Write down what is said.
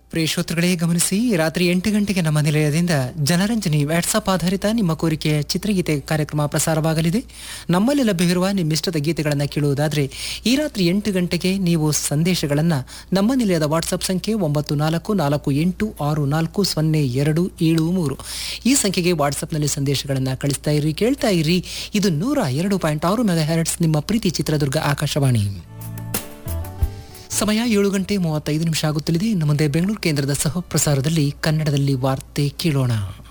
ಪ್ರಿಯ ಶ್ರೋತೃಗಳೇ ಗಮನಿಸಿ ರಾತ್ರಿ ಎಂಟು ಗಂಟೆಗೆ ನಮ್ಮ ನಿಲಯದಿಂದ ಜನರಂಜನಿ ವಾಟ್ಸಪ್ ಆಧಾರಿತ ನಿಮ್ಮ ಕೋರಿಕೆಯ ಚಿತ್ರಗೀತೆ ಕಾರ್ಯಕ್ರಮ ಪ್ರಸಾರವಾಗಲಿದೆ ನಮ್ಮಲ್ಲಿ ಲಭ್ಯವಿರುವ ನಿಮ್ಮಿಷ್ಟದ ಗೀತೆಗಳನ್ನು ಕೇಳುವುದಾದರೆ ಈ ರಾತ್ರಿ ಎಂಟು ಗಂಟೆಗೆ ನೀವು ಸಂದೇಶಗಳನ್ನು ನಮ್ಮ ನಿಲಯದ ವಾಟ್ಸಪ್ ಸಂಖ್ಯೆ ಒಂಬತ್ತು ನಾಲ್ಕು ನಾಲ್ಕು ಎಂಟು ಆರು ನಾಲ್ಕು ಸೊನ್ನೆ ಎರಡು ಏಳು ಮೂರು ಈ ಸಂಖ್ಯೆಗೆ ವಾಟ್ಸಪ್ನಲ್ಲಿ ಸಂದೇಶಗಳನ್ನು ಕಳಿಸ್ತಾ ಇರಿ ಕೇಳ್ತಾ ಇರಿ ಇದು ನೂರ ಎರಡು ಪಾಯಿಂಟ್ ಆರು ಮೆಗಾ ಹ್ಯಾಟ್ಸ್ ನಿಮ್ಮ ಪ್ರೀತಿ ಚಿತ್ರದುರ್ಗ ಆಕಾಶವಾಣಿ ಸಮಯ ಏಳು ಗಂಟೆ ಮೂವತ್ತೈದು ನಿಮಿಷ ಆಗುತ್ತಲಿದೆ ಇನ್ನು ಮುಂದೆ ಬೆಂಗಳೂರು ಕೇಂದ್ರದ ಸಹ ಪ್ರಸಾರದಲ್ಲಿ ಕನ್ನಡದಲ್ಲಿ ವಾರ್ತೆ ಕೇಳೋಣ